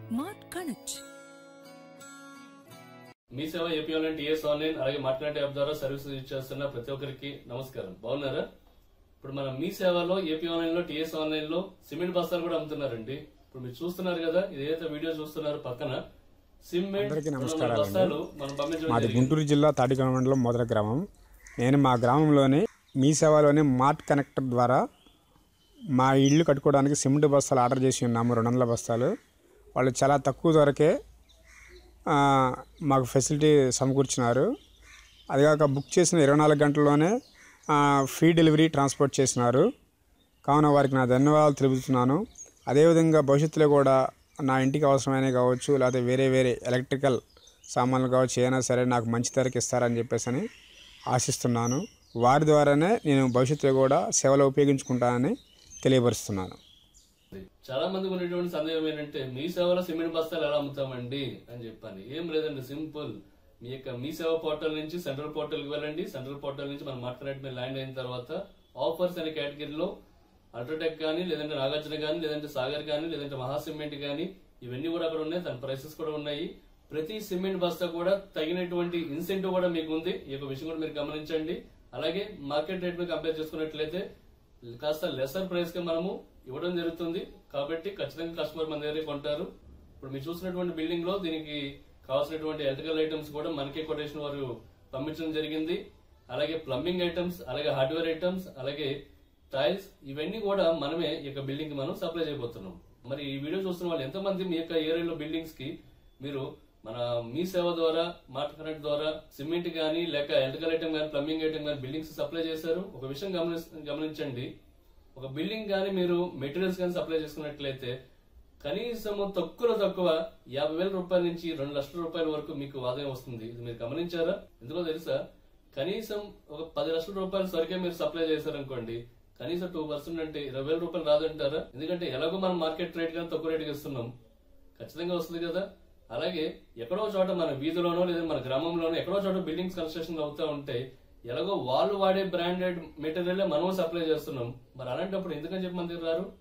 Mart connect మీ సేవ AP online TS online అలాగే మాట్లాడే యాప్ ద్వారా సర్వీసెస్ ఇచ్చేస్తున్న ప్రతి ఒక్కరికి నమస్కారం బాగున్నారా ఇప్పుడు మనం మీ సేవలో ఏపీ ఆన్లైన్ లో టీఎస్ ఆన్లైన్ లో సిమెంట్ బస్తాలు కూడా అమ్ముతున్నారండి ఇప్పుడు మీరు చూస్తున్నారు కదా ఇదైతే వీడియో చూస్తున్నారు పక్కన సిమెంట్ అందరికీ రెండు వందల నమస్కారాలండి. బస్తాలు మనం పంపించడం మాది జరిగింది. గుంటూరు జిల్లా తాటికొండ మండలం మొదటి గ్రామం నేను మా గ్రామంలోని మీ సేవలోని మార్ట్ కనెక్టర్ ద్వారా మా ఇల్లు కట్టుకోవడానికి సిమెంట్ బస్తాలు ఆర్డర్ చేసి ఉన్నాము రెండు వందల బస్తాలు వాళ్ళు చాలా తక్కువ ధరకే ఆ, మాకు ఫెసిలిటీ సమకూర్చినారు అదిగాక బుక్ చేసిన ఇరవై నాలుగు గంటల్లోనే ఆ, ఫ్రీ డెలివరీ ట్రాన్స్పోర్ట్ చేసినారు కావున వారికి నా ధన్యవాదాలు తెలుపుతున్నాను అదేవిధంగా భవిష్యత్తులో కూడా నా ఇంటికి అవసరమైనవి కావచ్చు లేకపోతే వేరే వేరే ఎలక్ట్రికల్ సామాన్లు కావచ్చు ఏదైనా సరే నాకు మంచి ధరకి ఇస్తారని చెప్పేసి అని ఆశిస్తున్నాను వారి ద్వారానే నేను భవిష్యత్తులో కూడా సేవలు ఉపయోగించుకుంటానని తెలియపరుస్తున్నాను చాలా మందికి ఉన్నటువంటి సందేహం ఏంటంటే మీ సేవలో సిమెంట్ బస్తాలు ఎలా అమ్ముతామండి అని చెప్పాను ఏం లేదండి సింపుల్ మీ యొక్క మీ సేవ పోర్టల్ నుంచి సెంట్రల్ పోర్టల్ కి వెళ్ళండి సెంట్రల్ పోర్టల్ నుంచి మనం మాట్లాడే మీద ల్యాండ్ అయిన తర్వాత ఆఫర్స్ అనే కేటగిరీలో అల్ట్రాటెక్ కానీ లేదంటే నాగార్జున కానీ లేదంటే సాగర్ కానీ లేదంటే మహా సిమెంట్ కానీ ఇవన్నీ కూడా అక్కడ ఉన్నాయి దాని ప్రైసెస్ కూడా ఉన్నాయి ప్రతి సిమెంట్ బస్తా కూడా తగినటువంటి ఇన్సెంటివ్ కూడా మీకు ఉంది ఈ యొక్క విషయం కూడా మీరు గమనించండి అలాగే మార్కెట్ రేట్ మీద కంపేర్ చేసుకున్నట్లయితే కాస్త లెసర్ ప్రైస్ కి మనము ఇవ్వడం జరుగుతుంది కాబట్టి ఖచ్చితంగా కస్టమర్ మన దగ్గరే కొంటారు ఇప్పుడు మీరు చూసినటువంటి బిల్డింగ్ లో దీనికి కావాల్సినటువంటి ఎలక్ట్రికల్ ఐటమ్స్ కూడా మనకే కొటేషన్ వారు పంపించడం జరిగింది అలాగే ప్లంబింగ్ ఐటమ్స్ అలాగే హార్డ్వేర్ ఐటమ్స్ అలాగే టైల్స్ ఇవన్నీ కూడా మనమే ఈ యొక్క బిల్డింగ్ కి మనం సప్లై చేయబోతున్నాం మరి ఈ వీడియో చూస్తున్న వాళ్ళు ఎంతమంది మీ యొక్క ఏరియాలో బిల్డింగ్స్ కి మీరు మన మీ సేవ ద్వారా మార్ట్ కనెక్ట్ ద్వారా సిమెంట్ గానీ లేక ఎలక్ట్రికల్ ఐటమ్ గానీ ప్లంబింగ్ ఐటమ్ గానీ బిల్డింగ్స్ సప్లై చేశారు ఒక విషయం గమనిస్- గమనించండి ఒక బిల్డింగ్ గానీ మీరు మెటీరియల్స్ గానీ సప్లై చేసుకున్నట్లయితే కనీసం తక్కువలో తక్కువ యాభై వేల రూపాయల నుంచి రెండు లక్షల రూపాయల వరకు మీకు ఆదాయం వస్తుంది ఇది మీరు గమనించారా ఎందుకో తెలుసా కనీసం ఒక పది లక్షల రూపాయల సరికే మీరు సప్లై చేశారనుకోండి కనీసం టూ పర్సెంట్ అంటే ఇరవై వేల రూపాయలు రాదంటారా ఎందుకంటే ఎలాగో మనం మార్కెట్ రేట్ గా తక్కువ రేటుకి ఇస్తున్నాం ఖచ్చితంగా వస్తుంది కదా అలాగే ఎక్కడో చోట మన వీధిలోనో లేదా మన గ్రామంలోనో ఎక్కడో చోట బిల్డింగ్స్ కన్స్ట్రక్షన్ అవుతా ఉంటే ఎలాగో వాళ్ళు వాడే బ్రాండెడ్ మెటీరియల్ మనం సప్లై చేస్తున్నాం మరి అలాంటప్పుడు ఎందుకని చెప్పి మన దగ్గర రారు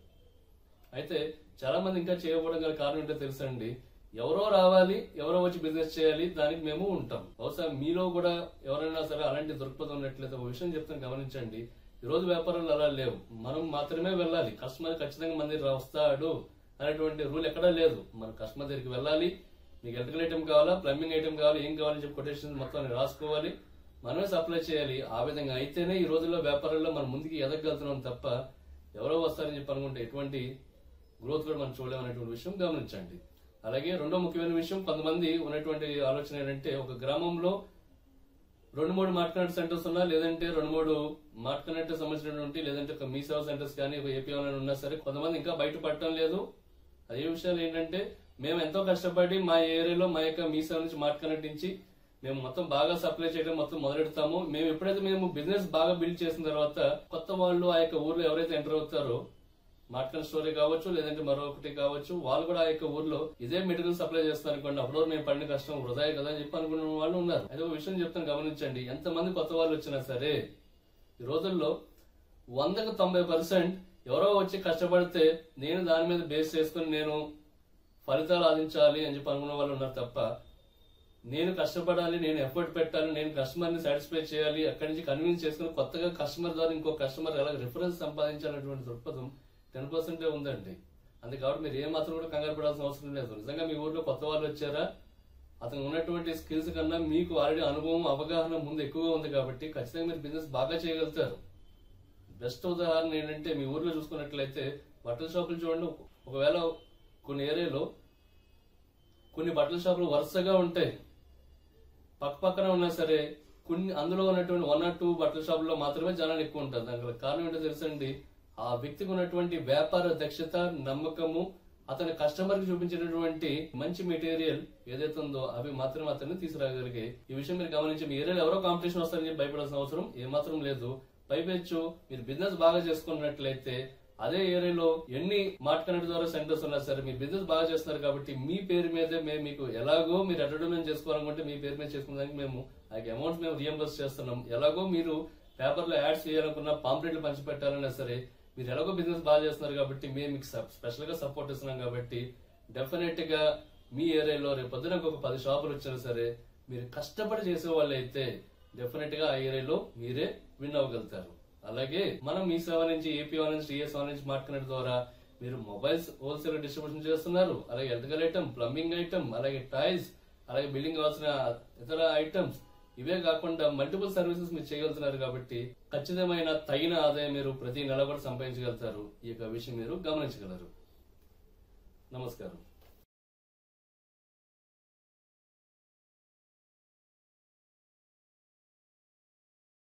అయితే చాలా మంది ఇంకా చేయకపోవడం గల కారణం ఏంటో తెలుసండి ఎవరో రావాలి ఎవరో వచ్చి బిజినెస్ చేయాలి దానికి మేము ఉంటాం బహుశా మీలో కూడా ఎవరైనా సరే అలాంటి దృక్పథం ఉన్నట్లయితే ఒక విషయం చెప్తాను గమనించండి ఈ రోజు వ్యాపారాలు అలా లేవు మనం మాత్రమే వెళ్ళాలి కస్టమర్ ఖచ్చితంగా మన దగ్గర వస్తాడు అనేటువంటి రూల్ ఎక్కడా లేదు మన కస్టమర్ దగ్గరికి వెళ్ళాలి మీకు ఎలక్ట్రికల్ ఐటమ్ కావాలా ప్లంబింగ్ ఐటమ్ కావాలా ఏం కావాలని చెప్పి కొటేషన్ మొత్తం అన్ని రాసుకోవాలి మనమే సప్లై చేయాలి ఆ విధంగా అయితేనే ఈ రోజుల్లో వ్యాపారాల్లో మనం ముందుకు ఎదగలుగుతున్నాం తప్ప ఎవరో వస్తారని చెప్పి అనుకుంటే ఎటువంటి గ్రోత్ కూడా మనం చూడలేము అనేటువంటి విషయం గమనించండి అలాగే రెండో ముఖ్యమైన విషయం కొంతమంది ఉన్నటువంటి ఆలోచన ఏంటంటే ఒక గ్రామంలో రెండు మూడు మార్ట్ కనెక్ట్ సెంటర్స్ ఉన్నా లేదంటే రెండు మూడు మార్ట్ కనెక్ట్ సంబంధించినటువంటి లేదంటే ఒక మీ సేవ సెంటర్స్ కానీ ఒక ఏపీ ఆన్లైన్ ఉన్నా సరే కొంతమంది ఇంకా బయట పడటం లేదు అదే విషయాలు ఏంటంటే మేము ఎంతో కష్టపడి మా ఏరియాలో మా యొక్క మీ సేవ నుంచి మార్ట్ కనెక్ట్ నుంచి మేము మొత్తం బాగా సప్లై చేయడం మొత్తం మొదలెడతాము మేము ఎప్పుడైతే మేము బిజినెస్ బాగా బిల్డ్ చేసిన తర్వాత కొత్త వాళ్ళు ఆ యొక్క ఊర్లో ఎవరైతే ఎంటర్ అవుతారో మార్కెట్ స్టోరీ కావచ్చు లేదంటే మరొకటి కావచ్చు వాళ్ళు కూడా ఆ యొక్క ఊర్లో ఇదే మెటీరియల్ సప్లై చేస్తారు అనుకోండి అప్పుడు మేము పడిన కష్టం వృధాయే కదా అని చెప్పి అనుకున్న వాళ్ళు ఉన్నారు అయితే ఒక విషయం చెప్తాను గమనించండి ఎంతమంది కొత్త వాళ్ళు వచ్చినా సరే ఈ రోజుల్లో వందకు తొంభై పర్సెంట్ ఎవరో వచ్చి కష్టపడితే నేను దాని మీద బేస్ చేసుకుని నేను ఫలితాలు ఆదించాలి అని చెప్పి అనుకున్న వాళ్ళు ఉన్నారు తప్ప నేను కష్టపడాలి నేను ఎఫర్ట్ పెట్టాలి నేను కస్టమర్ ని సాటిస్ఫై చేయాలి అక్కడి నుంచి కన్విన్స్ చేసుకుని కొత్తగా కస్టమర్ ద్వారా ఇంకో కస్టమర్ ఎలా రిఫరెన్స్ సంపాదించాలనేటువంటి దృక్పథం టెన్ పర్సెంటే ఉందండి అందుకే కాబట్టి మీరు ఏ మాత్రం కూడా కంగారు పడాల్సిన అవసరం లేదు నిజంగా మీ ఊర్లో కొత్త వాళ్ళు వచ్చారా అతను ఉన్నటువంటి స్కిల్స్ కన్నా మీకు ఆల్రెడీ అనుభవం అవగాహన ముందు ఎక్కువగా ఉంది కాబట్టి ఖచ్చితంగా మీరు బిజినెస్ బాగా చేయగలుగుతారు బెస్ట్ ఉదాహరణ ఏంటంటే మీ ఊర్లో చూసుకున్నట్లయితే బట్టల షాపులు చూడండి ఒకవేళ కొన్ని ఏరియాలో కొన్ని బట్టల షాపులు వరుసగా ఉంటాయి పక్క పక్కన ఉన్నా సరే కొన్ని అందులో ఉన్నటువంటి వన్ ఆర్ టూ బట్టల షాపుల్లో మాత్రమే జనాలు ఎక్కువ ఉంటారు దానికి గల కారణం ఏంటో తెలుసండి ఆ వ్యక్తికి ఉన్నటువంటి వ్యాపార దక్షత నమ్మకము అతని కస్టమర్ కి చూపించినటువంటి మంచి మెటీరియల్ ఏదైతే ఉందో అవి మాత్రమే అతన్ని తీసుకురాగలిగే ఈ విషయం మీరు గమనించి మీ ఏరియాలో ఎవరో కాంపిటీషన్ వస్తారని చెప్పి భయపడాల్సిన అవసరం ఏమాత్రం లేదు పైపెచ్చు మీరు బిజినెస్ బాగా చేసుకున్నట్లయితే అదే ఏరియాలో ఎన్ని మార్ట్ కనెక్ట్ ద్వారా సెంటర్స్ ఉన్నా సరే మీరు బిజినెస్ బాగా చేస్తున్నారు కాబట్టి మీ పేరు మీదే మేము మీకు ఎలాగో మీరు అడ్వర్టైజ్మెంట్ చేసుకోవాలనుకుంటే మీ పేరు మీద చేసుకునేదానికి మేము ఆ అమౌంట్ మేము రియంబర్స్ చేస్తున్నాం ఎలాగో మీరు పేపర్ లో యాడ్స్ చేయాలనుకున్న పాంప్లెట్లు పంచిపెట్టాలన్నా సరే మీరు ఎలాగో బిజినెస్ బాగా చేస్తున్నారు కాబట్టి మేము మీకు స్పెషల్ గా సపోర్ట్ ఇస్తున్నాం కాబట్టి డెఫినెట్ గా మీ ఏరియాలో రేపు పొద్దున ఒక పది షాపులు వచ్చినా సరే మీరు కష్టపడి చేసే వాళ్ళు అయితే డెఫినెట్ గా ఆ ఏరియాలో మీరే విన్ అవ్వగలుగుతారు అలాగే మనం మీ సేవ నుంచి ఏపీ వన్ నుంచి టీఎస్ వన్ నుంచి మాట్లాడడం ద్వారా మీరు మొబైల్స్ హోల్సేల్ డిస్ట్రిబ్యూషన్ చేస్తున్నారు అలాగే ఎలక్ట్రికల్ ఐటమ్ ప్లంబింగ్ ఐటమ్ అలాగే టాయ్స్ అలాగే బిల్డింగ్ కావాల్సిన ఇతర ఐటమ్స్ ఇవే కాకుండా మల్టిపుల్ సర్వీసెస్ మీరు చేయగలుగుతున్నారు కాబట్టి ఖచ్చితమైన తగిన ఆదాయం మీరు ప్రతి నెల కూడా సంపాదించగలుగుతారు ఈ యొక్క విషయం మీరు గమనించగలరు నమస్కారం